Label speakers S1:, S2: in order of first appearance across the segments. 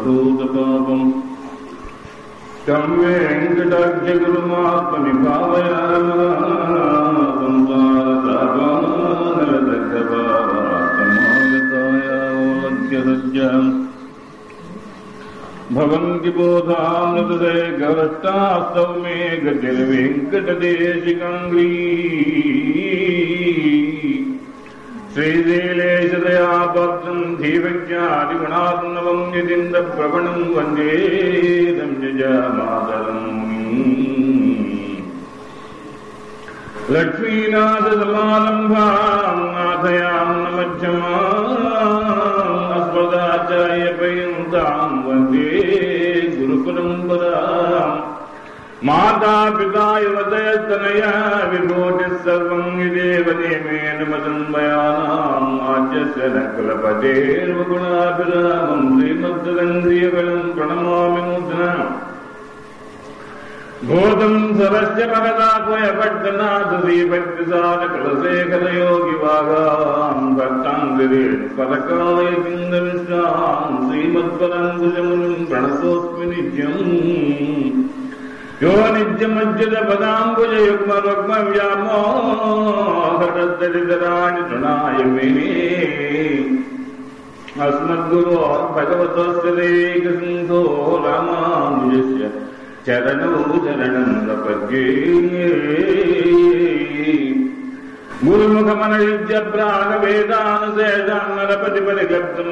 S1: సర్వభూతపాపం तं वेङ्कटाख्यगुरुमात्मनि भावयामागतायावलभ्यसज्जाम् भवन्ति बोधामृतदे गवष्टास्तौ मे गतिर्वेङ्कटदेशिकाङ्ग्री श्रीशैलेशदया भक्तम् धीवज्ञादिगुणात्मवम् यदिन्दप्रवणम् वन्दे संयजामातरम् लक्ष्मीनाथसमारम्भाम् नाथयाम् न मध्यमाम् अस्मदाचार्यपर्यन्ताम् वन्दे गुरुपरम्पराम् माता पिता युवतयस्तनया विभूतिः सर्वम् यदेव नियमेन मदन्मयानाम् आद्यस्य न कुलपतेर्वगुणाभिरामम् श्रीमद्दन्द्रियगणम् प्रणमामि नूतना भूतम् सरस्य भगदात्मयपट्टनाथ श्रीभक्तिसारकुलशेखरयोगिवागाम् भक्ताङ्गिरेण परकालय पिन्दविश्राम् श्रीमत्पराङ्कुशमुनिम् प्रणतोऽस्मि नित्यम् यो नित्यमज्जलपदाम्बुजयुग्मरुग्मव्यामोहरदरिदराणि तृणाय मे अस्मद्गुरो भगवतस्य देकसिन्धो रामानुजस्य चरणौ चरणं प्रपद्ये गुरुमुखमनयुज्य प्रागवेदानुशेषान्नरपतिपरिगर्तुम्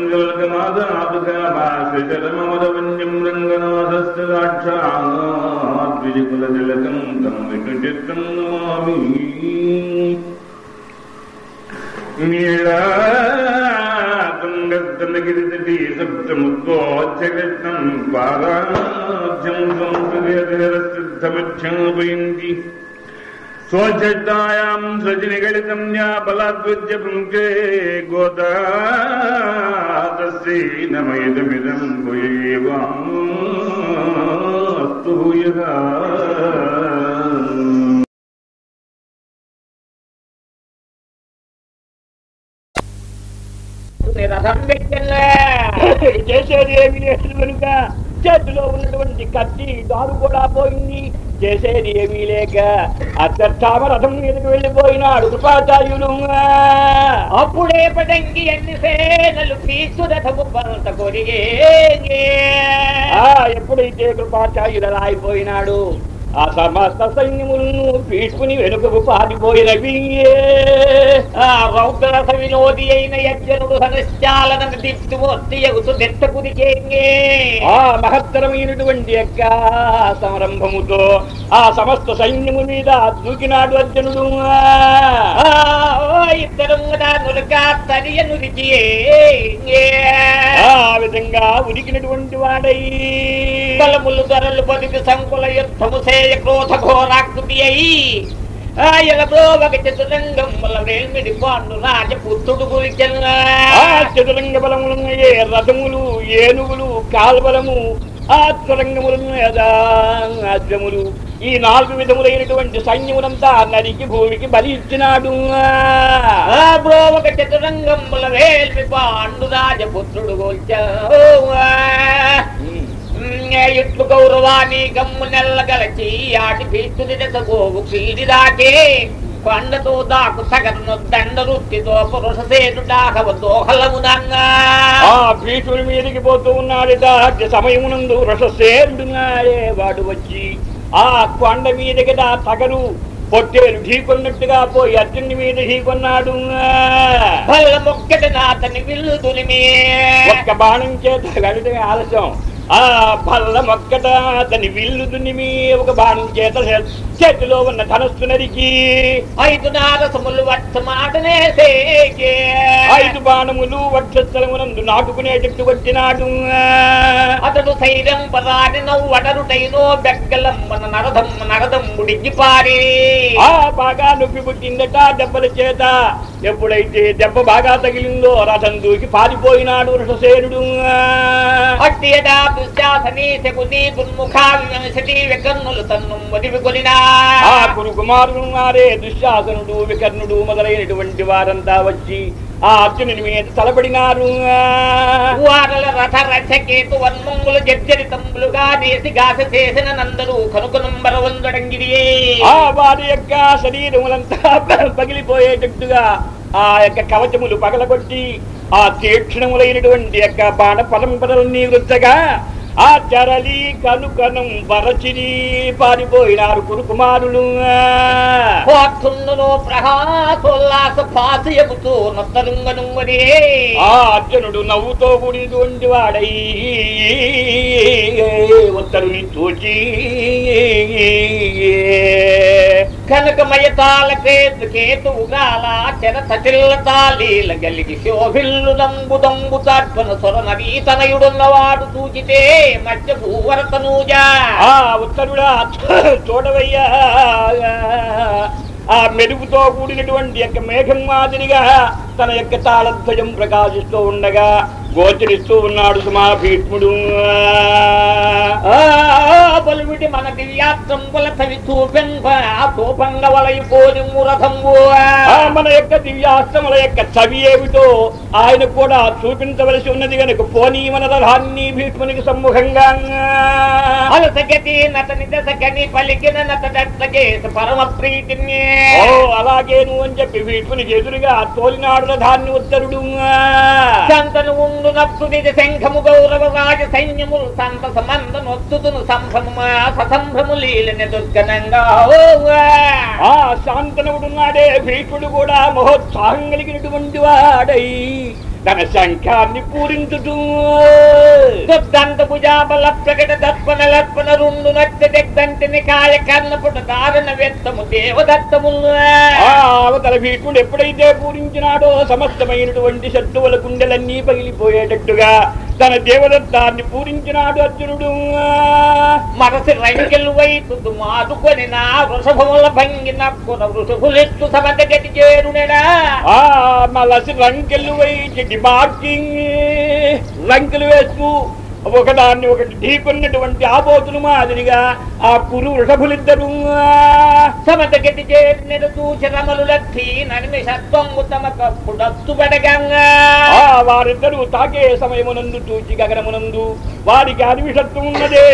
S1: जलकमादातुकाभाषचरममदवन्यम् रङ्गनाथस्य साक्षाद्विजकुलतिलकम् तम् विष्णुचित्तम् नमामि नीलातुङ्गस्तनगिरितटी सप्तमुद्वोच्चकृष्णम् पादाभ्यम् संस्कृतिरसिद्धमच्छापयन्ति स्वच्छतायाम् सजनिगलितम् या बलाद्विद्य पुङ्के गोदातस्यै नमयदमिदम् भूयेवास्तु भूयः
S2: రథం పెట్టలే
S3: చేసేది ఏమి లేదు కనుక చేతిలో ఉన్నటువంటి కత్తి దారు కూడా పోయింది చేసేది ఏమీ లేక అత్యర్థామ రథం మీదకి వెళ్ళిపోయినాడు కృపాచార్యులు
S2: అప్పుడే పదంగి ఎన్ని సేనలు పీసు రథము పంత కొరిగే
S3: ఆ ఎప్పుడైతే కృపాచార్యులు అలా అయిపోయినాడు ఆ సమస్త సైన్యములను పీసుకుని వెనుకకు పారిపోయినవి
S2: ఆ రౌద్రరథ వినోది అయిన యజ్ఞనుడు ధనశ్చాలన దిప్తిమూర్తి ఎగుతు దెత్త కుదికేంగే
S3: ఆ మహత్తరమైనటువంటి యొక్క సంరంభముతో ఆ సమస్త సైన్యము మీద దూకినాడు అర్జునుడు
S2: ఆ ఇద్దరు నులక తరియ నురికి
S3: ఆ విధంగా ఉరికినటువంటి వాడై
S2: బలములు ధరలు బతికి సంకుల యుద్ధము సేయ క్రోధ ఘోరాకృతి అయి ఆయనతో ఒక చతురంగముల వేల్మిడి పాండు రాజపుత్రుడు గురిచన్న
S3: ఆ చతురంగ బలములున్నాయే రథములు ఏనుగులు కాల్బలము ఆ త్వరంగములను అద్రములు ఈ నాలుగు విధములైనటువంటి సైన్యములంతా నరికి భూమికి బలి ఇచ్చినాడు
S2: ఆ బ్రోవక చతురంగముల వేల్మి పాండు రాజపుత్రుడు గోల్చ ఇట్లు గౌరవాన్ని గమ్ము నెల్లగలచి ఆటి పీస్తుని గోవు కీడి దాకే కొండతో దాకు సగను దండ రుత్తితో పురుష సేటు దాహవ దోహలమునంగా
S3: ఆ భీషుడి మీదకి పోతూ ఉన్నాడట అట్టి సమయమునందు రససేరుడున్నాడే వాడు వచ్చి ఆ కొండ మీదకి దా తగరు పొట్టేలు ఢీకొన్నట్టుగా పోయి అర్జునుడి మీద ఢీకొన్నాడు
S2: బల్ల మొక్కటి నాతని విల్లు దులిమి
S3: ఒక్క బాణం చేత వెళ్ళటమే ఆలస్యం ఆ బల్ల మొక్కట అతని విల్లు దున్నిమి ఒక బాణం చేత చేతిలో ఉన్న ధనస్సు నరికి
S2: ఐదు నారసములు వట్ట మాటనేసేకే
S3: ఐదు బాణములు వక్షస్థలమునందు నాటుకునేటట్టు వచ్చినాడు
S2: అతడు శైలం పదాని నవ్వడరుటైనో బెగ్గలమ్మన నరదం నరదం ముడిగి పారి
S3: ఆ బాగా నొప్పి పుట్టిందట దెబ్బల చేత ఎప్పుడైతే దెబ్బ బాగా తగిలిందో రథం దూకి పారిపోయినాడు రససేనుడు
S2: అట్టియదా దుశ్శాసనీ శకుని దుర్ముఖా విమర్శతి వికర్ణులు తన్ను మొదివి కొలినా
S3: ఆ కురు కుమారులు ఉన్నారే దుశ్శాసనుడు వికర్ణుడు మొదలైనటువంటి వారంతా వచ్చి ఆ అర్జునుని మీద తలబడినారు
S2: వారల రథ రథకేతు వన్మంగులు జర్జరితంబులుగా నేసి గాస చేసిన నందరు కనుకనుంబర వందడంగిరియే
S3: ఆ వారి యొక్క శరీరములంతా పగిలిపోయేటట్టుగా ఆ యొక్క కవచములు పగలగొట్టి ఆ తీక్షణములైనటువంటి యొక్క బాణ పరంపరలన్నీ వృత్తగా ఆ చరలి కనుకనం వరచిని పారిపోయినారు కురుకుమారులు
S2: పోతుండును ప్రహాసోల్లాస పాసయముతూ నొత్తనుంగనుంగనే
S3: ఆ అర్జునుడు నవ్వుతో కూడినటువంటి వాడై ఉత్తరుని చూచి
S2: కనకమయ తాళ కేతు కేతువుగాల చెర తటిల్ల తాళీల గలిగి శోభిల్లు దంబు దంబు తత్వన సొర నవీతనయుడున్నవాడు చూచితే మధ్య భూవరతనూజా
S3: ఆ ఉత్తరుడా చూడవయ్యా ఆ మెరుగుతో కూడినటువంటి యొక్క మేఘం మాదిరిగా తన యొక్క తాళధ్వజం ప్రకాశిస్తూ ఉండగా గోచరిస్తూ ఉన్నాడు సుమా భీష్ముడు
S2: ఆ బలువిడి మన దివ్యాత్రంబుల తవి చూపెంప తూపంగ వలయిపోని మురథంబు
S3: ఆ మన యొక్క దివ్యాస్తముల యొక్క చవి ఏమిటో ఆయన కూడా చూపించవలసి ఉన్నది కనుక పోనీ మన రథాన్ని భీష్మునికి సమ్ముఖంగా
S2: అలసగతి నతని దశకని పలికిన నతడట్లకేస పరమ ప్రీతిని
S3: ఓ అలాగేను అని చెప్పి భీష్మునికి ఎదురుగా తోలినాడు రథాన్ని ఉత్తరుడు
S2: సంతను ఉండు నప్సు నిజ శంఖము గౌరవ రాజ సైన్యములు సంత సమంత నొత్తుతును సంభ్రమ ససంభ్రము లీలని దుర్గనంగా ఓ
S3: ఆ శాంతనవుడున్నాడే భీష్ముడు కూడా మహోత్సాహం కలిగినటువంటి వాడై తన శంఖాన్ని పూరించుతూ
S2: దుర్దంత భుజాబల ప్రకట దర్పణ లర్పణ రుండు నచ్చ దిగ్దంతిని కాయ కర్ణపుట దారుణ వ్యక్తము దేవదత్తములు
S3: ఆ అవతల భీష్ముడు ఎప్పుడైతే పూరించినాడో సమస్తమైనటువంటి శత్రువుల గుండెలన్నీ పగిలిపోయేటట్టుగా తన దేవదత్తాన్ని పూరించినాడు అర్జునుడు
S2: మనసి రంకెలు వైతు మాదుకొని నా వృషభముల భంగిన కుర వృషభులెత్తు సమత గతి చేరునెడా
S3: ఆ మలసి రంకెలు వేసి మార్కింగ్ రంకెలు వేస్తూ ఒకదాన్ని ఒకటి ఢీకొన్నటువంటి ఆబోతులు మాదిరిగా ఆ కురు వృషభులిద్దరు
S2: సమత గతి చేరునెడు చూచి రమలు లక్షి ననిమిషత్వంగు తమ కప్పుడత్తు బడగంగా
S3: ఆ వారిద్దరూ తాకే సమయమునందు చూచి గగనమునందు వారికి అనిమిషత్వం ఉన్నదే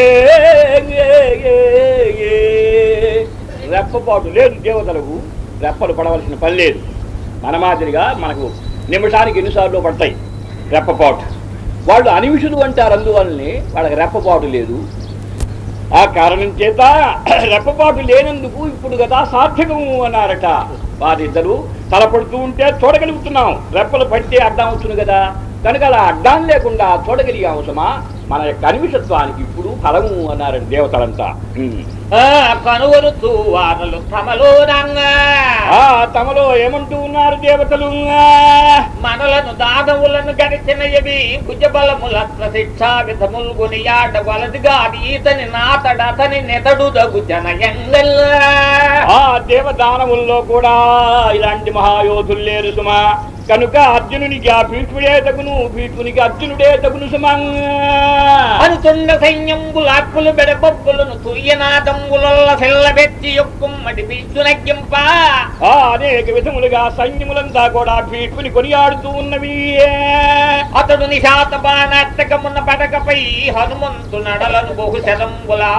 S3: రెప్పపాటు లేదు దేవతలకు రెప్పలు పడవలసిన పని లేదు మన మాదిరిగా మనకు నిమిషానికి ఎన్నిసార్లు పడతాయి రెప్పపాటు వాళ్ళు అనిమిషులు అంటారు అందువల్లనే వాళ్ళకి రెప్పపాటు లేదు ఆ కారణం చేత రెప్పపాటు లేనందుకు ఇప్పుడు కదా సార్థకము అన్నారట వారిద్దరూ తలపడుతూ ఉంటే చూడగలుగుతున్నాం రెప్పలు పడితే అడ్డం అవుతుంది కదా కనుక అలా అడ్డం లేకుండా చూడగలిగే అవసరమా మన యొక్క అనిమిషత్వానికి ఇప్పుడు ఫలము అన్నారట దేవతలంతా ఉమ్.
S2: ఆ కనువరుతూ వారలు తమలో రంగా
S3: ఆ తమలో ఏమంటూ ఉన్నారు దేవతలు
S2: మనలను దానవులను గడిచిన ఎవి భుజబలముల శిక్షా విధములు కొనియాడ వలదిగా ఈతని నాతడతని నెతడు దగు జనయంగల్
S3: ఆ దేవదానముల్లో కూడా ఇలాంటి మహాయోధులు లేరు సుమా కనుక అర్జునునికి ఆ భీష్ముడే తగును భీష్మునికి అర్జునుడే తగును సుమా
S2: అనుతుండ సైన్యంబుల అక్కులు బెడబొబ్బులను తుయ్యనాదంబుల సెల్లబెట్టి యొక్కుమ్మడి పీచునగ్గింప
S3: ఆ అనేక విధములుగా సైన్యములంతా కూడా భీష్ముని కొనియాడుతూ ఉన్నవి
S2: అతడు నిశాత బాణాట్టకమున్న పడకపై హనుమంతు నడలను బహుశరంబులా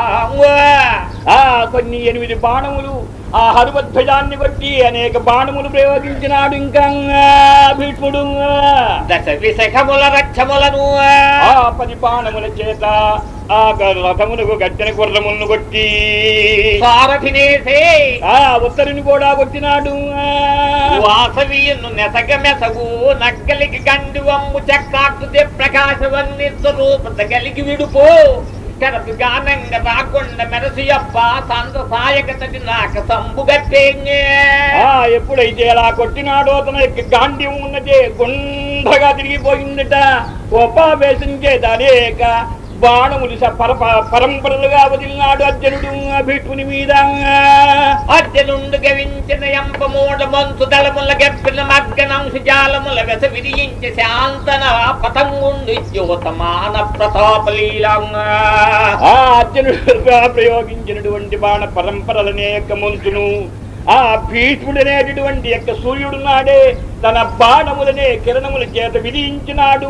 S3: ఆ కొన్ని ఎనిమిది బాణములు ఆ హనుమధ్వజాన్ని బట్టి అనేక బాణములు ప్రయోగించినాడు ఇంకా భీష్ముడు
S2: దశ విశఖముల రక్షములను
S3: ఆ పది బాణముల చేత ఆ రథమునకు గట్టిన గుర్రములను కొట్టి
S2: సారథినేసే
S3: ఆ ఉత్తరుని కూడా కొట్టినాడు
S2: వాసవియును నెసగ మెసగు నక్కలికి గండి వమ్ము చక్రాకృతి ప్రకాశవన్ని స్వరూపత కలిగి విడుపో కరపు గానంగ రాకుండా మెరసి అప్ప సంత సాయకతడి నాక సంబుగట్టేంగే
S3: ఆ ఎప్పుడైతే అలా కొట్టినాడో తన యొక్క గాండ్యం ఉన్నదే గుండ్రగా తిరిగిపోయిందట ఉపావేశం చేత అనేక బాణములు స- పర ప- పరంపరలుగా వదిలినాడు అర్జునుడు ఆ భీష్ముని మీద
S2: అర్జునుండు గవించిన ఎంప మూడ మంచు దళముల గెప్పిన మగ్గనంశ జాలముల వెస విరియించి శాంతన పతంగుండు జ్యోతమాన ప్రతాపలీలంగా
S3: ఆ అర్జునుడుగా ప్రయోగించినటువంటి బాణ పరంపరలనేక మంతును ఆ భీష్ముడనేటటువంటి యొక్క సూర్యుడున్నాడే తన బాణములనే కిరణముల చేత విధించినాడు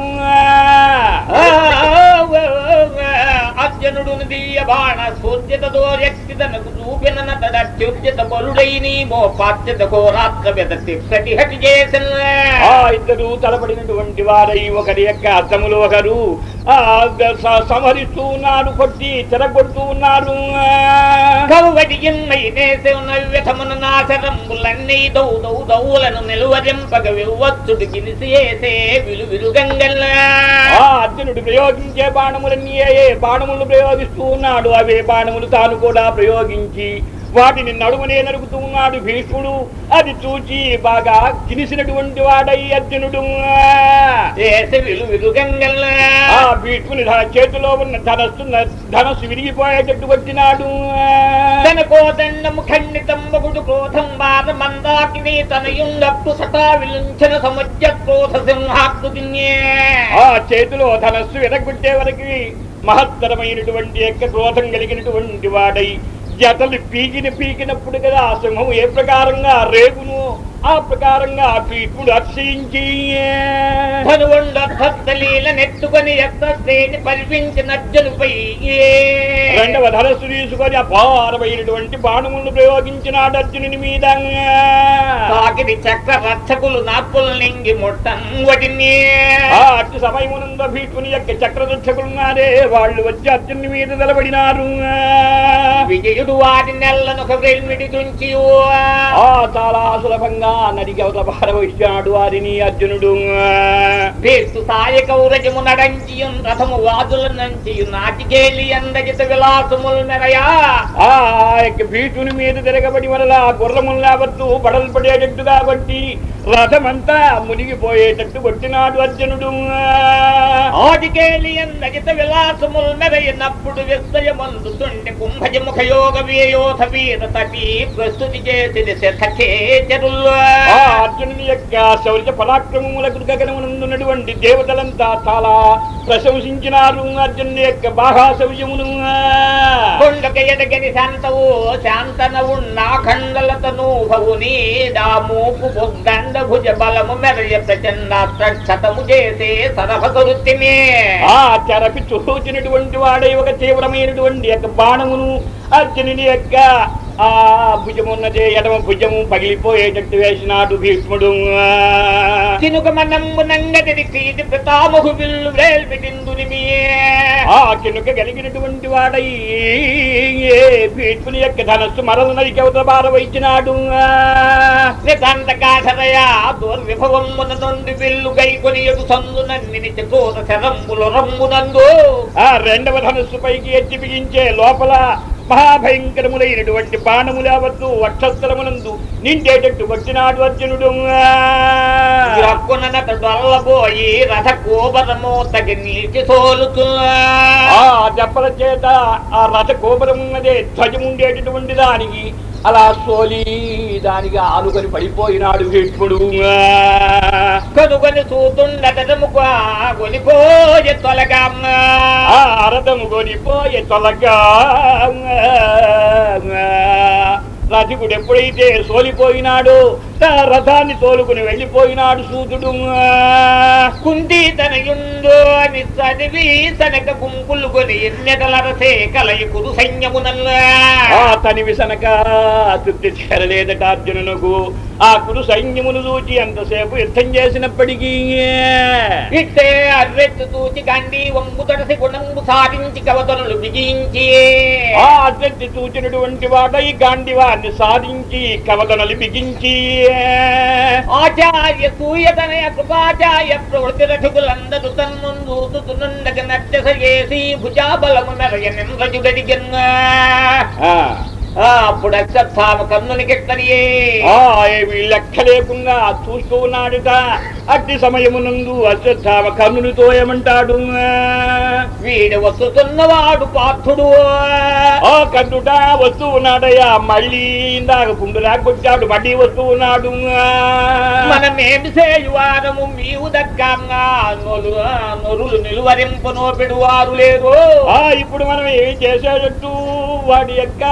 S2: అర్జునుడు దివ్య బాణ సూర్యతతో వ్యక్తి తనకు చూపిన నటత్యుద్యత బలుడై నీమో పాత్యత ఘోరాత్ర వెదతి ప్రతిహటి చేసిన
S3: ఆ ఇద్దరు తలపడినటువంటి వారై ఒకరి యొక్క అర్థములు ఒకరు ఆ గ- స- సంహరిస్తూ ఉన్నారు కొట్టి చెరగొడుతూ ఉన్నారు
S2: కవువటి ఎన్నై నేసిన వ్యథమున నాశరంబులన్నీ దౌ దౌ దౌలను నిలువరింపగ వివ్వచ్చుడు గిలిసేసే విలు విలు గంగల్
S3: ఆ అర్జునుడు ప్రయోగించే బాణములన్నీ ఏ ఏ బాణములు ప్రయోగిస్తూ ఉన్నాడు అవే బాణములు తాను కూడా ప్రయోగించి వాటిని నడుమనే నరుకుతూ ఉన్నాడు భీష్ముడు అది చూచి బాగా కినిసినటువంటి వాడై అర్జునుడు
S2: చేసే విలు విలు గంగల్
S3: ఆ భీష్ముని ధన చేతిలో ఉన్న ధనస్సు ధనస్సు విరిగిపోయేటట్టు వచ్చినాడు
S2: తన కోదండము ఖండితంబగుడు క్రోధం బాధ మందాకిని తనయుండప్పు సటా విలుంచన సముద్ర క్రోధ సింహాకృతిన్యే
S3: ఆ చేతిలో ధనస్సు వెనక్కొట్టే వరకు మహత్తరమైనటువంటి యొక్క క్రోధం కలిగినటువంటి వాడై జతలు పీకిన పీకినప్పుడు కదా ఆ సింహము ఏ ప్రకారంగా రేగును ఆ ప్రకారంగా భీష్ముడు అర్శించి
S2: ధనువుండ భక్తలీల నెత్తుకొని ఎత్తేని పరిపించిన అర్జునుపై
S3: రెండవ ధనస్సు తీసుకొని అపారమైనటువంటి బాణములను ప్రయోగించినాడు అర్జునుని మీద
S2: సాకిరి చక్ర రక్షకులు నార్పులు నింగి ముట్టం వటిని
S3: ఆ అట్టి సమయమునందు భీష్ముని యొక్క చక్రదక్షకులున్నారే వాళ్ళు వచ్చి అర్జునుని మీద నిలబడినారు
S2: విజయుడు వారి నెల్లనొక వెల్మిడి తుంచి
S3: ఆ చాలా సులభంగా నడికి అవతల పారవచ్చాడు వారిని అర్జునుడు
S2: భీస్తు సాయ కౌరజము నడంచియున్ రథము వాదుల నంచియు నాటికేలి అందజిత విలాసముల్ మెరయా
S3: ఆ యొక్క భీష్ముని మీద తిరగబడి వల్ల గుర్రములు లేవద్దు బడలు పడేటట్టు కాబట్టి రథమంతా మునిగిపోయేటట్టు కొట్టినాడు అర్జునుడు
S2: ఆదికేలి అందజిత విలాసముల్ మెరయినప్పుడు విస్మయమందు తుండి కుంభజముఖ యోగ వేయోధ వీర తపి ప్రస్తుతి చేసి శతఖేచరుల్
S3: ఆ అర్జునుని యొక్క శౌర్య పరాక్రమములకు గగనమునందున్నటువంటి దేవతలంతా చాలా ప్రశంసించినారు అర్జునుని యొక్క బాగా శౌర్యమును
S2: కొండక ఎదగని శాంతవు శాంతనవు నా ఖండలతను భవుని దామూపు బుద్ధండ భుజ బలము మెరయ ప్రచండాత్రక్షతము చేసే సరఫకరుత్తిమే
S3: ఆ చెరపి చూచినటువంటి వాడే ఒక తీవ్రమైనటువంటి యొక్క బాణమును అర్జునుని యొక్క ఆ భుజమున్నదే ఎడమ భుజము పగిలిపోయేటట్టు వేసినాడు భీష్ముడు
S2: చినుక మనంబు నంగటి క్రీతి పితామహు విల్లు వేల్మిటిందునిమి
S3: ఆ కినుక కలిగినటువంటి వాడై ఏ భీష్ముని యొక్క ధనస్సు మరల నరికవత భారవైచినాడు
S2: నితాంతకాశరయ దుర్విభవమున నుండి విల్లు గైకొని ఎడు సందు నన్నిని చకోర శరంబులు రమ్మునందు
S3: ఆ రెండవ ధనస్సు పైకి ఎత్తి బిగించే లోపల మహాభయంకరములైనటువంటి బాణములు అవద్దు వక్షస్థలమునందు నిండేటట్టు వచ్చినాడు అర్జునుడు
S2: రక్కునట డొల్లబోయి రథ కోబరము తగి నిలిచి సోలుతున్నా
S3: ఆ దెబ్బల చేత ఆ రథ గోపురం ఉన్నదే ధ్వజముండేటటువంటి దానికి అలా సోలి దానికి ఆనుకొని పడిపోయినాడు భీష్ముడు
S2: కనుగొని చూతుండటముగా కొనిపోయే తొలగమ్మ
S3: ఆ రథము కొనిపోయే తొలగా రథకుడు ఎప్పుడైతే సోలిపోయినాడో ఆ రథాన్ని తోలుకుని వెళ్ళిపోయినాడు సూతుడు
S2: కుంటి తనయుందో అని చదివి తనక గుంపులు కొని ఎన్నెటలరసే కలయి కురు సైన్యమునల్లా
S3: ఆ తనివి సనక తృప్తి చేరలేదట అర్జునునకు ఆ కురు సైన్యమును చూచి ఎంతసేపు యుద్ధం చేసినప్పటికీ
S2: ఇట్టే అర్రెత్తు తూచి కండి వంపు తడసి గుణంబు సాధించి కవతనులు బిగించి
S3: ఆ అర్జెంటి చూచినటువంటి వాడై గాంధీవాన్ని సాధించి కవదనలు బిగించి
S2: ఆచార్య సూయతనయ కృపాచార్య ప్రవృత్తి రథుకులందరూ తన్నుందు తుతుండగ నచ్చస చేసి భుజాబలము మెరయ నిమ్రజుడడిగన్నా
S3: ఆ,
S2: అప్పుడు అశ్వత్థామ కన్నునికెత్తరియే
S3: ఆ ఏమి లెక్క లేకుండా చూస్తూ ఉన్నాడుట అట్టి సమయమునందు అశ్వత్థామ కర్ణుని తోయమంటాడు
S2: వీడు వస్తున్నవాడు పార్థుడు
S3: ఆ కర్ణుట వస్తూ ఉన్నాడయ్యా మళ్ళీ ఇందాక పుండు రాకొచ్చాడు మళ్ళీ వస్తూ ఉన్నాడు
S2: మనమేమి చేయువారము మీవు దగ్గంగా నొలు నొరులు నిలువరింపు నోపెడు వారు లేరు
S3: ఆ ఇప్పుడు మనం ఏమి చేసేటట్టు వాడి యొక్క బాణములు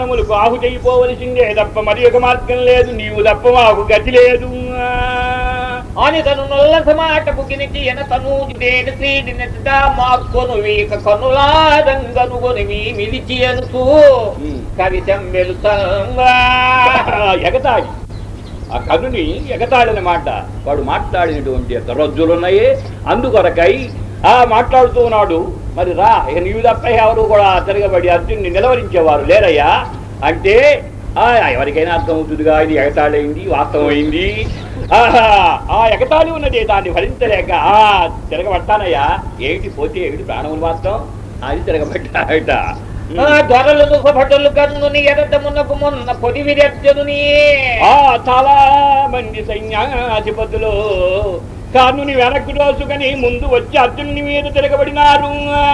S3: బాణములకు ఆహుతైపోవలసిందే తప్ప మరి ఒక మార్గం లేదు నీవు తప్ప మాకు గతి లేదు
S2: అని తను నొల్లస మాట బుగినికి ఎన తను దేని శ్రీడి నెట్ట మాకొను వీక కనులారంగనుగొని మీ మిలిచి అనుతూ
S3: ఉమ్.
S2: కవితం వెలుతంగా
S3: ఎగతాళి ఆ కనుని ఎగతాళినమాట వాడు మాట్లాడినటువంటి యొక్క రజ్జులున్నాయి అందుకొరకై ఆ మాట్లాడుతూ ఉన్నాడు మరి రా ఇక నీవు తప్ప ఎవరు కూడా తిరగబడి అర్జున్ని నిలవరించేవారు లేరయ్యా అంటే ఆ ఎవరికైనా అర్థమవుతుందిగా ఇది ఎగతాళైంది వాస్తవమైంది ఆహా, ఆ ఎగతాళి ఉన్నది దాన్ని భరించలేక ఆ తిరగబట్టానయ్యా ఏమిటి పోతే ఏమిటి ప్రాణములు మాత్రం అది తిరగబట్టాట
S2: ఆ దొరలను సభటలు కన్నుని ఎరటమునకు మొన్న పొడి విరర్జనుని
S3: ఆ చాలా మంది సైన్యాధిపతులు కర్ణుని వెనక్కు దోసుకొని ముందు వచ్చి అర్జునుని మీద తిరగబడినారు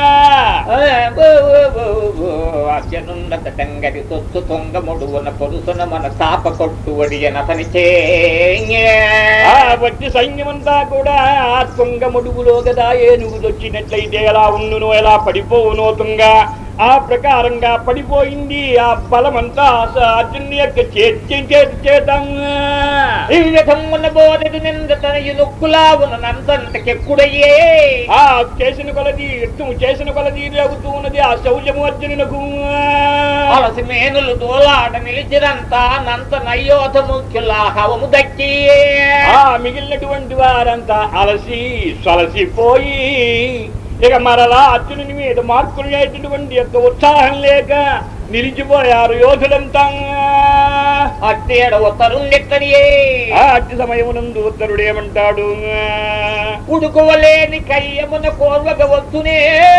S2: అర్జనుండటంగడి తొత్తు తొంగ ముడువున పొరుసున మన తాప కొట్టువడి అతని చే
S3: ఆ వచ్చి సైన్యమంతా కూడా ఆ తుంగ ముడుగులో కదా ఏనుగు వచ్చినట్లయితే ఎలా ఉండునో ఎలా పడిపోవునో తుంగ ఆ ప్రకారంగా పడిపోయింది ఆ బలమంతా ఆ అర్జునుని యొక్క చేతి చేతి చేతంగా
S2: ఈ విధమున బోధెడు నింద తనయు నొక్కులావున నంతంతకెక్కుడయ్యే
S3: ఆ చేసిన కొలది యుద్ధము చేసిన కొలది రేగుతూ ఉన్నది ఆ శౌర్యము అర్జునునకు
S2: అలసి మేనులు దోలాడ నిలిచిరంతా నంత నయ్యోధ ముఖ్యులా హవము దక్కి
S3: ఆ మిగిలినటువంటి వారంతా అలసి సొలసిపోయి ఇక మరలా అర్జునుని మీద మార్పులు లేనటువంటి యొక్క ఉత్సాహం లేక నిలిచిపోయారు యోధులంతా
S2: అట్టేడ ఉత్తరుండెక్కడియే
S3: ఆ అట్టి సమయమునందు ఉత్తరుడు ఏమంటాడు
S2: ఉడుకోవలేని కయ్యమున కోర్వగ వస్తునే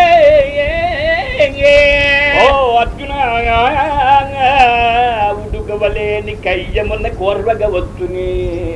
S3: ఓ అర్జున ఉడుకవలేని కయ్యమున్న కోర్వగ వచ్చుని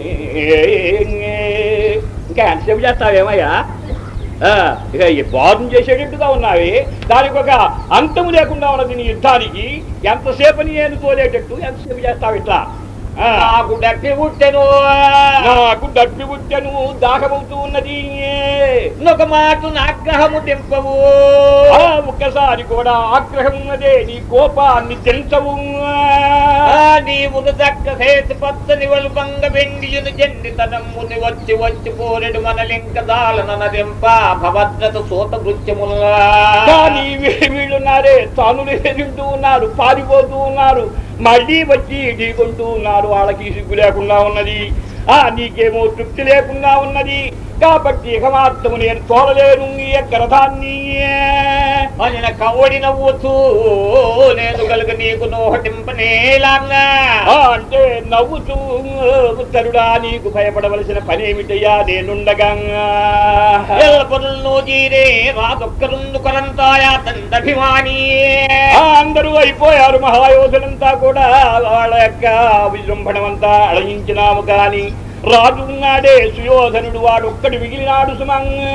S3: ఇంకా ఎంతసేపు చేస్తావేమయ్యా ఆ, ఇక ఈ బాధం చేసేటట్టుగా ఉన్నావి దానికి ఒక అంతము లేకుండా ఉన్నది నీ యుద్ధానికి ఎంతసేపని నేను తోలేటట్టు ఎంతసేపు చేస్తావు ఇట్లా ఆ,
S2: నాకు డప్పి పుట్టెను
S3: నాకు డబ్బి పుట్టెను దాహమవుతూ ఉన్నది
S2: ఒక మాట ఆగ్రహము దింపవు
S3: ఆ ఒక్కసారి కూడా ఆగ్రహం ఉన్నదే నీ కోపాన్ని తెంచవు
S2: ఆ నీవు దక్క చేతి పచ్చని వలుపంగ వెండియును జెండి తనమ్ముని వచ్చి వచ్చి పోరెడు మన లింక దాలన దింప భవద్రత సూత భృత్యములా
S3: కానీ వీ- వీళ్ళున్నారే తానులు ఎదుంటూ ఉన్నారు పారిపోతూ ఉన్నారు మళ్ళీ వచ్చి ఢీకొంటూ ఉన్నారు వాళ్ళకి సిగ్గు లేకుండా ఉన్నది ఆ నీకేమో తృప్తి లేకుండా ఉన్నది కాబట్టి ఇక మాత్రము నేను తోలలేను ఈ యొక్క రథాన్ని
S2: అని కవ్వడి నవ్వుతూ నేను గలుగ నీకు నోహటింపనేలాగా
S3: ఆ, అంటే నవ్వుతూ ఉత్తరుడా నీకు భయపడవలసిన పనేమిటయ్యా నేనుండగా
S2: ఎల్ల పనులను జీరే రాదొక్కరుందు కొరంతాయా తందభిమాని
S3: ఆ, అందరూ అయిపోయారు మహాయోధులంతా కూడా వాళ్ళ యొక్క విజృంభణమంతా అడగించినాము కాని రాజు ఉన్నాడే సుయోధనుడు వాడు ఒక్కడు మిగిలినాడు సుమంగా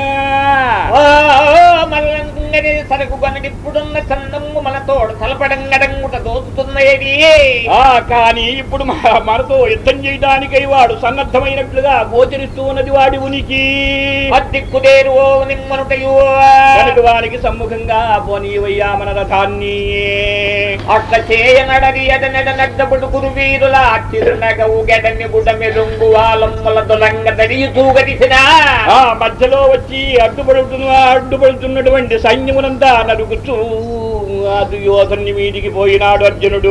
S2: మల్లంగని సరకు కొనడిప్పుడున్న చందము మన తోడు తలపడంగడంగుట దోచుతున్నది
S3: ఆ కానీ ఇప్పుడు మ- మనతో యుద్ధం చేయడానికై వాడు సన్నద్ధమైనట్లుగా గోచరిస్తూ ఉన్నది వాడి ఉనికి
S2: అద్దిక్కుదేరు ఓ నిమ్మనుటయు
S3: కనుక వానికి సమ్ముఖంగా పోనీవయ్యా మన రథాన్ని
S2: అట్ల చేయనడది ఎడనెడ నడ్డబుడు గురు వీరుల చిరునగవు గెడని గుడమి రుంగు వాలమ్మల దొలంగ దరియు తూగదిసిన
S3: ఆ మధ్యలో వచ్చి అడ్డుపడుతున్న అడ్డుపడుతున్నటువంటి సైన్యమునంతా నరుకుతూ ఆ దుర్యోధన్ని వీడికి పోయినాడు అర్జునుడు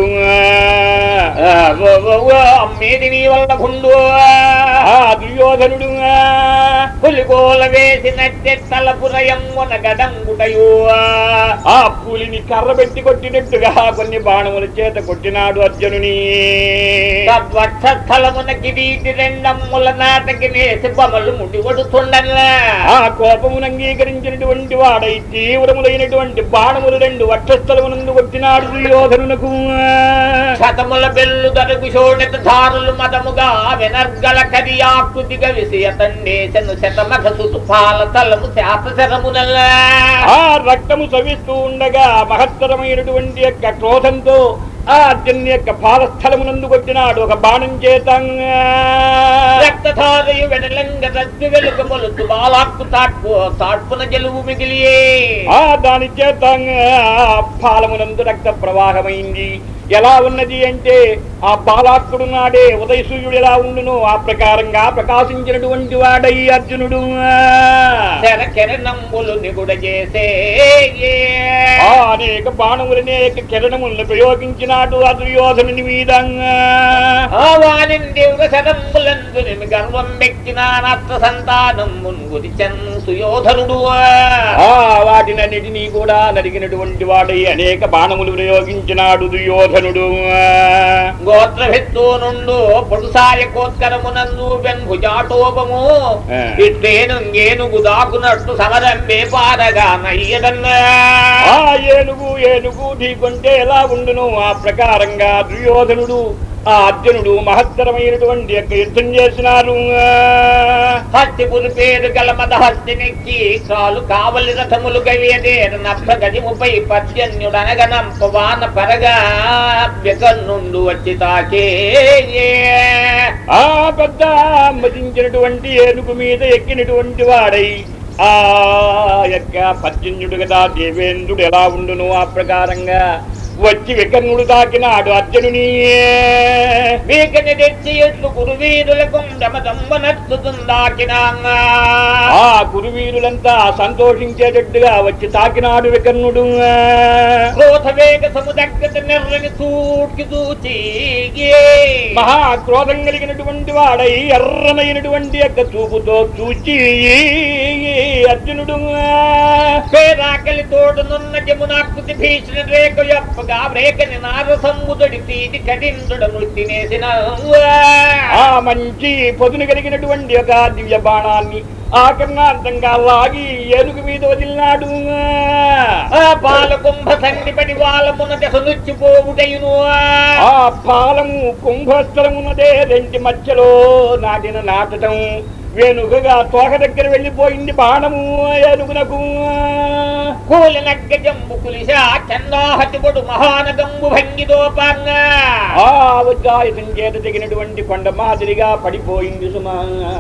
S2: అమ్మేది నీ వల్ల గుండు
S3: ఆ దుర్యోధనుడు
S2: పులిగోల వేసినట్టే తలపురయమ్మున గడంగుటయు
S3: ఆ పులిని కర్ర పెట్టి కొట్టినట్టుగా కొన్ని బాణముల చేత కొట్టినాడు అర్జునుని
S2: తద్వక్షస్థలమున కిరీటి రెండమ్ముల నాటకి నేసి బమలు ముడి కొడుతుండల్లా
S3: ఆ కోపమును అంగీకరించినటువంటి వాడై తీవ్రములైనటువంటి బాణములు రెండు వక్షస్థలమునందు కొట్టినాడు దుర్యోధనునకు
S2: శతముల బెల్లు దరుగు శోణిత ధారులు మదముగా వెనర్గల కది ఆకృతిగా విషయతండేశను శతమఖ సుతుపాల తలము శాత శరమునల్లా
S3: ఆ రక్తము సవిస్తూ ఉండగా మహత్తరమైనటువంటి యొక్క క్రోధంతో ఆ అర్జున్ యొక్క పాదస్థలమునందు కొట్టినాడు ఒక బాణం చేత
S2: రక్తధారయు వెడలంగ రజ్జు వెలుగు మొలుతు బాలాక్కు తాట్పు తాట్పున గెలువు మిగిలియే
S3: ఆ దాని చేత పాలమునందు రక్త ప్రవాహమైంది ఎలా ఉన్నది అంటే ఆ బాలాత్ముడు నాడే ఉదయ సూర్యుడు ఎలా ఉండును ఆ ప్రకారంగా ప్రకాశించినటువంటి వాడై అర్జునుడు
S2: శర కిరణంబులు నిగుడ చేసే
S3: ఆ అనేక బాణములు అనేక కిరణములను ప్రయోగించినాడు ఆ దుర్యోధనుని మీద
S2: ఆవానిన్ దివ్య శరంబులందు నిమి గర్వం వ్యక్తిన నత్త సంతానం మున్గుది చన్ సుయోధనుడు
S3: ఆ వాటినన్నిటినీ కూడా నరిగినటువంటి వాడై అనేక బాణములు ప్రయోగించినాడు దుర్యోధనుడు
S2: గోత్రభిత్తు నుండు పొడుసాయ కోత్కరమునందు వెన్భుజాటోపము
S3: ఆ.
S2: ఇట్టేను ఏనుగు దాకునట్టు సమరం వేపారగా నయ్యదన్నా
S3: ఆ ఏనుగు ఏనుగు ఢీకొంటే ఎలా ఉండును ఆ ప్రకారంగా దుర్యోధనుడు ఆ అర్జునుడు మహత్తరమైనటువంటి యొక్క యుద్ధం చేసినారు
S2: హస్తి పేరు గల మద హస్తి నెక్కి చాలు కావలి రథములు గవియదే నభ్ర గజముపై పద్యన్యుడనగనంప వాన పరగా వ్యకన్నుండు వచ్చి తాకే
S3: ఆ పెద్ద మదించినటువంటి ఏనుగు మీద ఎక్కినటువంటి వాడై ఆ యొక్క పద్యన్యుడు కదా దేవేంద్రుడు ఎలా ఉండును ఆ ప్రకారంగా వచ్చి వికర్ణుడు తాకినాడు అర్జునుని
S2: వీకని తెచ్చి ఎట్లు గురువీరులకు దమదంబనత్తుందాకినాంగా
S3: ఆ గురువీరులంతా సంతోషించేటట్టుగా వచ్చి తాకినాడు వికర్ణుడు
S2: క్రోధ వేగ సముదగ్గత నిర్రని సూట్కి దూచి
S3: మహా క్రోధం కలిగినటువంటి వాడై ఎర్రమైనటువంటి యొక్క చూపుతో చూచి అర్జునుడు
S2: పేరాకలి తోడునున్న జమునాకృతి భీషణ రేఖ యొప్పగా రేఖని నారసమ్ముదడి తీటి కఠిందుడ మృతినేసిన
S3: ఆ మంచి పొదును కలిగినటువంటి ఒక దివ్య బాణాన్ని ఆకర్ణార్థంగా లాగి ఏనుగు మీద వదిలినాడు
S2: ఆ పాలకుంభ సంధిపడి వాళ్ళమున దశ నుచ్చిపోవుటయును
S3: ఆ పాలము కుంభస్థలమున్నదే రెంటి మధ్యలో నాటిన నాటటం వేణుకగా తోక దగ్గర వెళ్ళిపోయింది బాణము ఏనుగునకు
S2: కూలి నగ్గ జంబు కులిశ చందాహతిబడు మహానగంబు భంగిదోపాంగా
S3: ఆ ఉజ్జాయుధం చేత తెగినటువంటి కొండ మాదిరిగా పడిపోయింది సుమా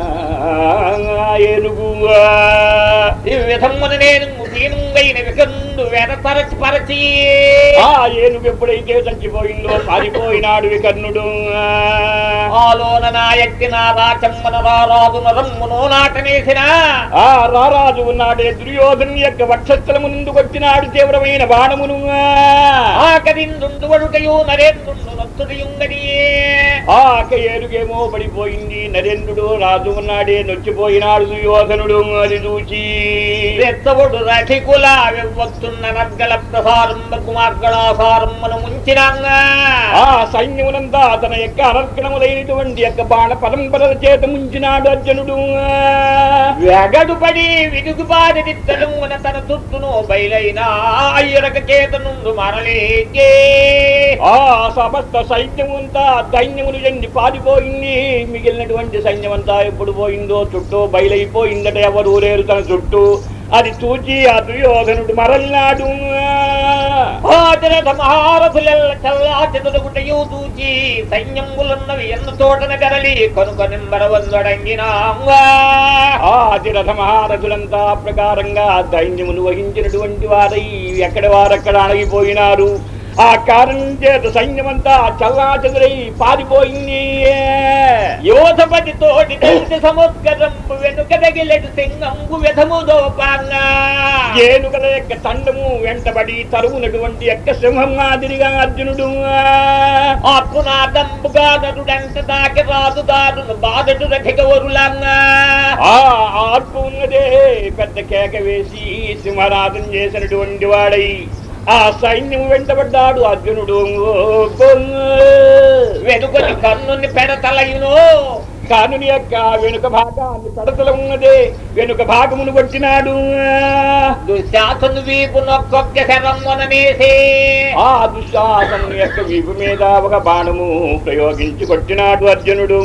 S3: ఏనుగు
S2: ఈ విధమున నేను ముఖీనుంగైన వికన్ను వెనపరచి పరచి
S3: ఆ ఏనుగు ఎప్పుడైతే చచ్చిపోయిందో పారిపోయినాడు వికర్ణుడు
S2: ఆలోన నాయక్తి నా రాచమ్మన రారాజు నరమ్మును నాటనేసిన
S3: ఆ రారాజు ఉన్నాడే దుర్యోధను యొక్క వక్షస్థలము నుండి వచ్చినాడు తీవ్రమైన బాణమును
S2: ఆకరిందుండు వడుటయు నరేంద్రుండు నొత్తుడియుంగడి
S3: ఆ ఏనుగేమో పడిపోయింది నరేంద్రుడు రాజు ఉన్నాడే నొచ్చిపోయినాడు దుర్యోధనుడు అది చూచి
S2: రెత్తవడు రథికుల వివత్తున్న నర్గల ప్రసారంబకు మార్గళాసారమ్మను ముంచినాంగా
S3: ఆ సైన్యమునంతా తన యొక్క అనర్గణములైనటువంటి యొక్క బాణ పరంపరల చేత ముంచినాడు అర్జునుడు
S2: వెగడు పడి విడుగుబారి దిత్తలుమున తన చుట్టును బయలైన అయ్యరక చేత నుండు మరలేకే
S3: ఆ సమస్త సైన్యమంతా సైన్యములు ఎండి పారిపోయింది మిగిలినటువంటి సైన్యమంతా ఎప్పుడు పోయిందో చుట్టూ బయలైపోయిందట ఎవరు లేరు తన చుట్టూ అది చూచి ఆ దుర్యోధనుడు మరలినాడు
S2: ఆచరథ మహారథులెల్ల చల్లా చెదురుగుటయు దూచి సైన్యములున్నవి ఎన్న తోటన గరలి కనుక నింబరవందడంగినాంగా
S3: ఆది రథ మహారథులంతా ఆ ప్రకారంగా సైన్యమును వహించినటువంటి వారై ఎక్కడ వారక్కడ అణగిపోయినారు ఆ కారణం చేత సైన్యమంతా చల్లా చెదురై పారిపోయింది
S2: యోధపతి తోటి తెలిసి సముద్రంపు వెనుక తగిలెడు సింగంబు వ్యధము దోపాంగా
S3: ఏనుగల యొక్క తండము వెంటబడి తరువునటువంటి యొక్క సింహం మాదిరిగా అర్జునుడు
S2: ఆత్మనాదంబుగా నరుడంత దాకి రాదు దారును బాధటు రథిక వరులంగా
S3: ఆ ఆర్పు ఉన్నదే పెద్ద కేక వేసి సింహనాదం చేసినటువంటి వాడై ఆ సైన్యం వెంటబడ్డాడు అర్జునుడు
S2: వెనుకొని కన్నుని పెడతలయును
S3: కానుని యొక్క వెనుక భాగాన్ని పెడతల ఉన్నదే వెనుక భాగమును కొట్టినాడు
S2: దుశ్శాసను వీపు నొక్కొక్క శరమ్మననేసి
S3: ఆ దుశ్శాసను యొక్క వీపు మీద ఒక బాణము ప్రయోగించి కొట్టినాడు అర్జునుడు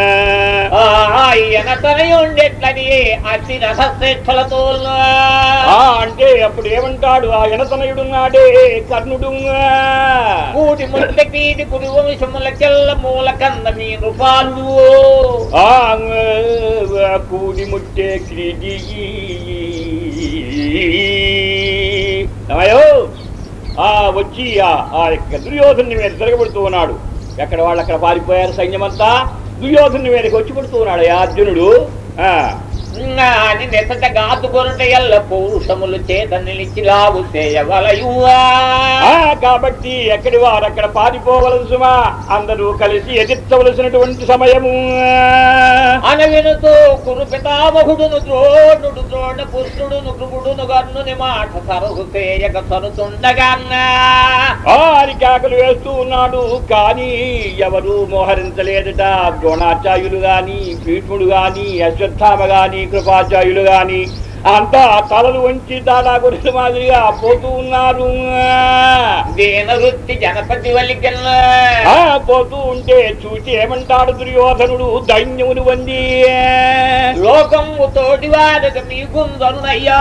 S2: ఆయన తనయుండెట్లని అతి రసశ్రేష్ఠులతో
S3: ఆ అంటే అప్పుడు ఏమంటాడు ఆ ఎనతనయుడున్నాడే కర్ణుడు
S2: కూడి ముట్ట కీడి కుడి వంశముల చెల్ల మూల కంద మీ రూపాలు
S3: ఆ కూడి ముట్టే క్రీడి అయ్యో ఆ వచ్చి ఆ ఆ యొక్క దుర్యోధను మీద తిరగబడుతూ ఉన్నాడు ఎక్కడ వాళ్ళు అక్కడ పారిపోయారు సైన్యమంతా దుర్యోధను మీదకి వచ్చి పడుతూ ఉన్నాడు ఆ అర్జునుడు ఆ
S2: అని నెసట గాతుకొనుట ఎల్ల పౌరుషములు చేత నిలిచి లాగు చేయవలయువా
S3: ఆ కాబట్టి ఎక్కడి వారు అక్కడ పారిపోవలసి సుమా అందరూ కలిసి ఎదిర్చవలసినటువంటి సమయము
S2: అనవినుతో కురు పితామహుడును ద్రోణుడు ద్రోణ పుత్రుడును కృపుడును గర్ణుని మాట సరసు చేయక సరుతుండగాన్నా
S3: ఆ అరికాకలు వేస్తూ ఉన్నాడు కానీ ఎవరు మోహరించలేదట ద్రోణాచార్యులు గాని భీష్ముడు గాని అశ్వత్థామ గాని కృపాచార్యులు గాని అంతా తలలు వంచి దాడా గురించి మాదిరిగా పోతూ ఉన్నారు
S2: దీన వృత్తి జనపతి వలికన్నా
S3: ఆ పోతూ ఉంటే చూసి ఏమంటాడు దుర్యోధనుడు దైన్యమును వంది
S2: లోకము తోటి వారికి మీకుందరునయ్యా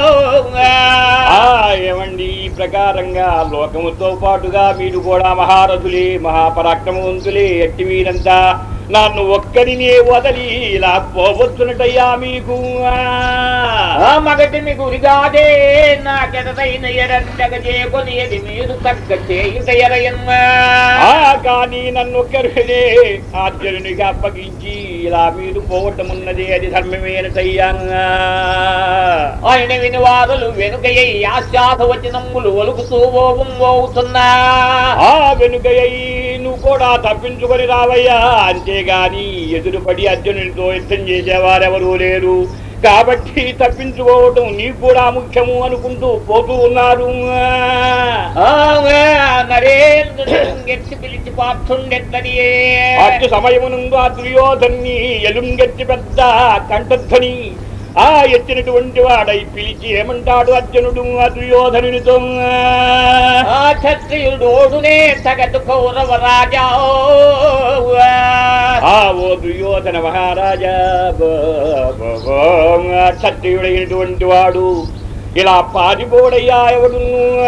S3: ఆ ఏమండి ఈ ప్రకారంగా లోకముతో పాటుగా మీరు కూడా మహారథులే మహాపరాక్రమవంతులే ఎట్టి మీరంతా నన్ను ఒక్కరినే వదలి ఇలా పోవచ్చునటయ్యా మీకు
S2: ఆ మగటి మీ గురిగాదే నాకెదైన ఎరండగ చేకొని ఎది మీరు తగ్గ చేయుట ఎరయన్నా
S3: ఆ కానీ నన్ను ఒక్కరినే ఆశ్చర్యునిగా అప్పగించి ఇలా మీరు పోవటమున్నది అది ధర్మమేనటయ్యా
S2: ఆయన విని వారులు వెనుకయ్యి ఆశ్వాస వచనములు ఒలుకుతూ ఓం ఓవుతున్నా
S3: ఆ వెనుకయ్యి నువ్వు కూడా తప్పించుకొని రావయ్యా అంతేగాని ఎదురుపడి అర్జునుడితో యుద్ధం చేసేవారెవరూ లేరు కాబట్టి తప్పించుకోవటం నీకు కూడా ముఖ్యము అనుకుంటూ పోతూ ఉన్నారు
S2: నరేంద్రుడు గెట్టి పిలిచి పాత్రుండెట్లని
S3: అటు సమయమునందు ఆ దుర్యోధన్ని ఎలుంగెత్తి పెద్ద కంఠధ్వని ఆ ఎత్తినటువంటి వాడై పిలిచి ఏమంటాడు అర్జునుడు ఆ దుర్యోధనునితో
S2: ఆ క్షత్రియుడోడునే సగటు కౌరవ రాజా
S3: ఆ ఓ దుర్యోధన మహారాజా క్షత్రియుడైనటువంటి వాడు ఇలా పారిపోడయ్యా ఎవడు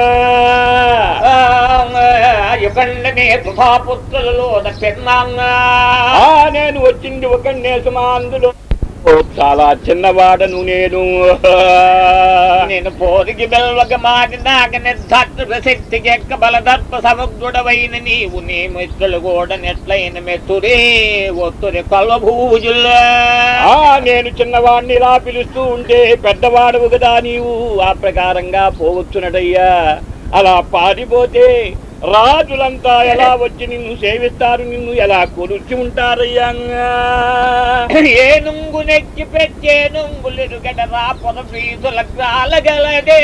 S2: యుగండనే సుధాపుత్రులలో పెన్నాంగా
S3: ఆ నేను వచ్చింది ఒక నేసుమా అందులో ఓ, చాలా చిన్నవాడను నేను
S2: నేను పోరికి బెల్వక మాటి నాక నిర్ధాత్ర శక్తి ఎక్క బలదర్ప సముద్రుడవైన నీవు నీ మిత్రులు కూడా నెట్లైన మెత్తురే ఒత్తురి కల్వభూజుల్లా
S3: ఆ నేను చిన్నవాడిని ఇలా పిలుస్తూ ఉంటే పెద్దవాడవు కదా నీవు ఆ ప్రకారంగా పోవచ్చునటయ్యా అలా పారిపోతే రాజులంతా ఎలా వచ్చి నిన్ను సేవిస్తారు నిన్ను ఎలా కొలుచి ఉంటారయ్యా
S2: ఏ నుంగు నెక్కి పెట్టే నుంగులెరుగడ రా పొద ఫీజుల కాలగలదే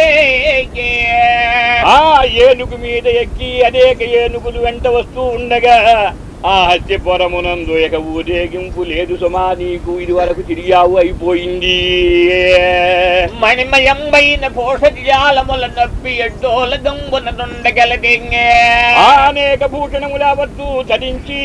S3: ఆ ఏనుగు మీద ఎక్కి అనేక ఏనుగులు వెంట వస్తూ ఉండగా ఆ హత్యపురమునందు ఇక ఊరేగింపు లేదు సుమా నీకు ఇది వరకు తిరిగావు అయిపోయింది
S2: మణిమయంబైన పోషజాలముల నొప్పి ఎడ్డోల గంగున నుండగలదే
S3: ఆ అనేక భూషణముల వద్దు ధరించి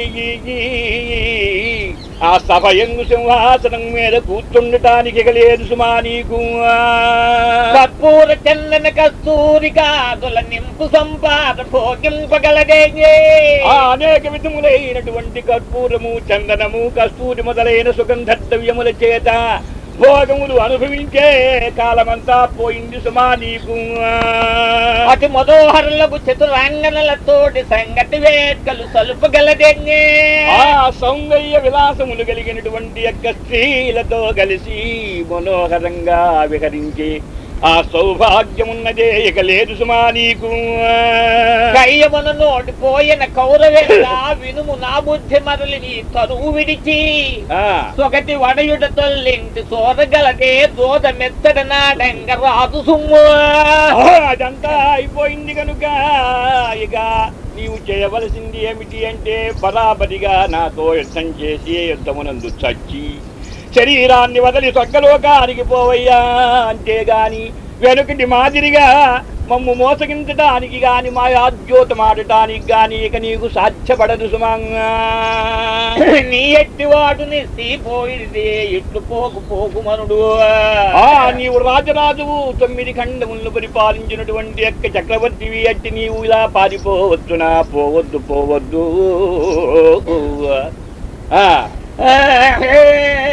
S3: ఆ సభ ఎంగు సింహాసనం మీద కూర్చుండటానికి ఇక లేదు సుమా నీకు
S2: కర్పూర చందన కస్తూరి కాదుల నింపు సంపాద భోగింపగలదే
S3: ఆ అనేక విధములైనటువంటి కర్పూరము చందనము కస్తూరి మొదలైన సుగంధ ద్రవ్యముల చేత భోగములు అనుభవించే కాలమంతా పోయింది సుమా నీకు
S2: అతి మనోహరులకు చతురాంగనలతోటి సంగతి వేట్కలు సలుపగలదే
S3: ఆ సౌందర్య విలాసములు కలిగినటువంటి యొక్క స్త్రీలతో కలిసి మనోహరంగా విహరించి ఆ సౌభాగ్యమున్నదే ఇక లేదు సుమా నీకు
S2: కయ్యమున నోటిపోయిన కౌరవేలా వినుము నా బుద్ధి మరలి నీ తరువు విడిచి
S3: ఆ,
S2: ఒకటి వడయుడ తొల్లింటి సోదగలదే దోద మెత్తడ నాడంగ రాదు సుమ్ము
S3: ఆ, అదంతా అయిపోయింది కనుక ఇక నీవు చేయవలసింది ఏమిటి అంటే బరాబరిగా నాతో యుద్ధం చేసి యుద్ధమునందు చచ్చి శరీరాన్ని వదిలి స్వర్గలోకానికి పోవయ్యా అంతేగాని వెనుకటి మాదిరిగా మమ్ము మోసగించడానికి గాని మా ఆద్యోతం ఆడటానికి గాని ఇక నీకు సాధ్యపడదు సుమంగా
S2: నీ ఎట్టివాడు నిస్సీపోయిదే ఇట్లు పోకు పోకు మనుడు
S3: ఆ నీవు రాజరాజువు తొమ్మిది ఖండములను పరిపాలించినటువంటి యొక్క చక్రవర్తివి అట్టి నీవు ఇలా పారిపోవచ్చునా పోవద్దు పోవద్దు ఆ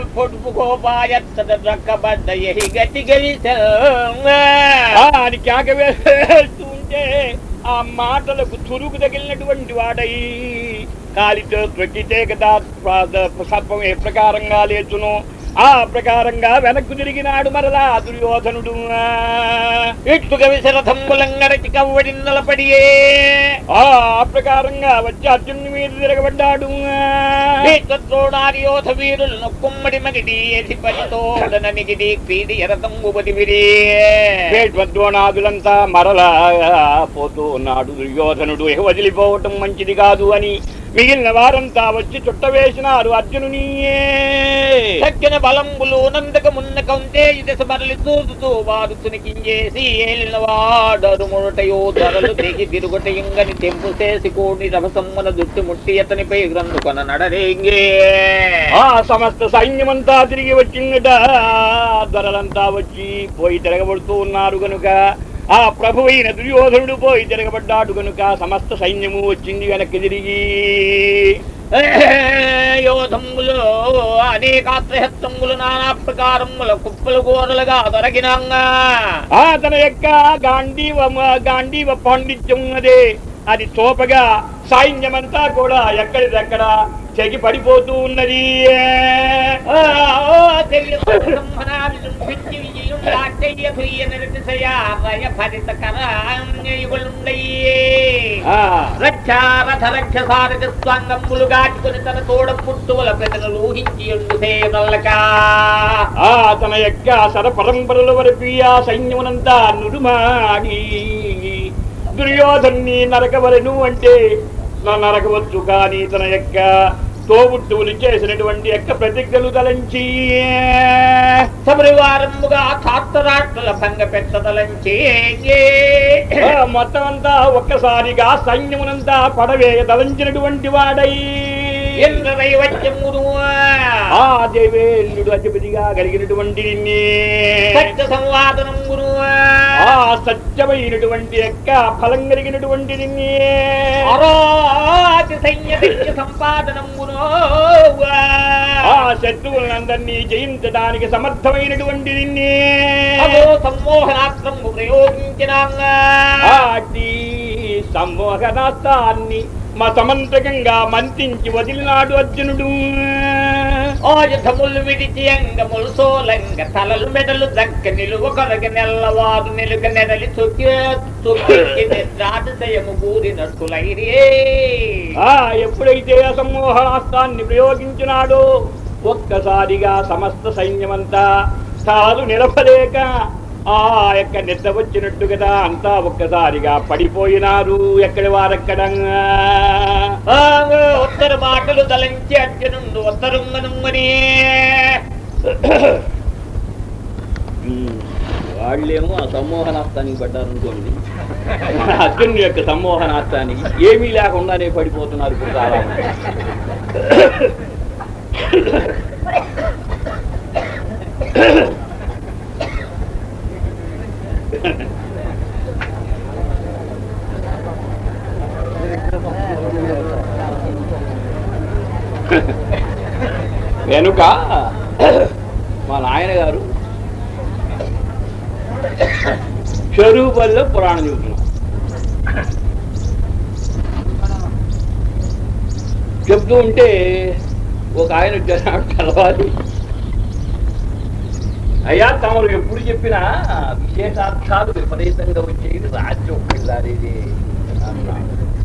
S2: పొడుపు కోపాయత్తద రక్కబడ్డ ఎహి గతి గలిస
S3: ఆ అని కేక వేస్తూ ఉంటే ఆ మాటలకు చురుకు తగిలినటువంటి వాడై కాలితో త్రొక్కితే కదా ప్ర- సర్పం ఏ ప్రకారంగా లేచును ఆ ప్రకారంగా వెనక్కు తిరిగినాడు మరలా దుర్యోధనుడు
S2: ఇట్టుక విశరథంబులంగరచి కవ్వడి నిలబడియే
S3: ఆ ప్రకారంగా వచ్చి అర్జునుని మీద తిరగబడ్డాడు
S2: తోడారియోధ వీరులను కుమ్మడి మగిడి ఎధిపతితోడననిగిడి క్రీడి ఎరతంబుపతి విరి
S3: ద్రోణాదులంతా మరలా పోతూ ఉన్నాడు దుర్యోధనుడు ఇక వదిలిపోవటం మంచిది కాదు అని మిగిలిన వారంతా వచ్చి చుట్టవేసినారు అర్జునుని
S2: తక్కిన బలంబులు నందక మున్న కంటే ఇదస మరలి చూసుతూ వారు తునికించేసి ఏలిన వాడరు ముడటయో ధరలు దిగి తిరుగుటయింగని తెంపు చేసి కోడి రభసమ్మన దుట్టి ముట్టి అతనిపై గ్రంథుకొన నడరేంగే
S3: ఆ సమస్త సైన్యమంతా తిరిగి వచ్చిందట ధరలంతా వచ్చి పోయి తిరగబడుతూ ఉన్నారు గనుక ఆ ప్రభు అయిన దుర్యోధనుడు పోయి తిరగబడ్డాడు గనుక సమస్త సైన్యము వచ్చింది వెనక్కి తిరిగి
S2: యోధములు అనేకాత్రహత్వములు నానా ప్రకారముల కుప్పలు గోరలుగా దొరకినంగా
S3: ఆ తన యొక్క గాంధీవ గాంధీవ పాండిత్యం ఉన్నదే అది తోపగా సైన్యమంతా కూడా ఎక్కడిదక్కడ చెగి పడిపోతూ ఉన్నది ఆ
S2: రక్షారథ రక్షసారథ స్వాంగములు గాచుకుని తన తోడ పుట్టువల ప్రజలు ఊహించి ఉండు సేదల్లక
S3: ఆ తన యొక్క సర పరంపరల వరకు ఆ సైన్యమునంతా నురుమాడి దుర్యోధన్ని నరకవలను అంటే నా నరకవచ్చు కానీ తన యొక్క తోబుట్టువులు చేసినటువంటి యొక్క ప్రతిజ్ఞలు తలంచి
S2: సపరివారముగా తాత్తరాట్ల భంగ పెట్టదలంచి
S3: ఆ మొత్తం అంతా ఒక్కసారిగా సైన్యమునంతా పడవేయ తలంచినటువంటి వాడై
S2: ఇంద్రదైవత్యమును
S3: ఆ దేవేంద్రుడు అధిపతిగా కలిగినటువంటి నిన్నే
S2: సత్య సంవాదనమును
S3: ఆ సత్యమైనటువంటి యొక్క ఫలం కలిగినటువంటి నిన్నే
S2: అరాతి సైన్య సంపాదనమును
S3: ఆ శత్రువులందరినీ జయించడానికి సమర్థమైనటువంటి నిన్నే
S2: అదో సమ్మోహనాస్త్రము ప్రయోగించిన
S3: ఆటి సమ్మోహనాస్తాన్ని మా సమంతకంగా మంత్రించి వదిలినాడు అర్జునుడు
S2: ఆయుధములు విడిచి అంగములు సోలంగ తలలు మెడలు దక్క నిలువ కొరగ నెల్లవారు నిలుగ నెడలి చుక్కి చుక్కి నిద్రాతిశయము కూరినట్టులైరే
S3: ఆ ఎప్పుడైతే అసమ్మోహనాస్తాన్ని ప్రయోగించినాడో ఒక్కసారిగా సమస్త సైన్యమంతా తాను నిలపలేక ఆ యొక్క నిద్ర వచ్చినట్టు కదా అంతా ఒక్కసారిగా పడిపోయినారు ఎక్కడి వారక్కడ
S2: ఉత్తర మాటలు దలంచి అర్జునుండు ఉత్తరుంగనుంగని
S3: వాళ్ళేమో ఆ సమ్మోహనాస్తానికి పడ్డారనుకోండి అర్జునుడి యొక్క సమ్మోహనాస్తానికి ఏమీ లేకుండానే పడిపోతున్నారు ఇప్పుడు చాలా మంది. వెనుక మా నాయన గారు చెరువుపల్లిలో పురాణం చెబుతున్నాం చెప్తూ ఉంటే ఒక ఆయన వచ్చారు కలవాలి అయ్యా తమరు ఎప్పుడు చెప్పినా విశేషార్థాలు విపరీతంగా వచ్చేది రాజ్యం ఒక్కసారి అన్నాడు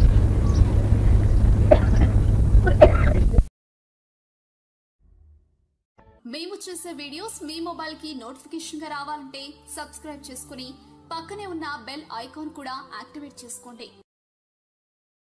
S4: మేము చేసే వీడియోస్ మీ మొబైల్కి నోటిఫికేషన్గా రావాలంటే సబ్స్క్రైబ్ చేసుకుని పక్కనే ఉన్న బెల్ ఐకాన్ కూడా యాక్టివేట్ చేసుకోండి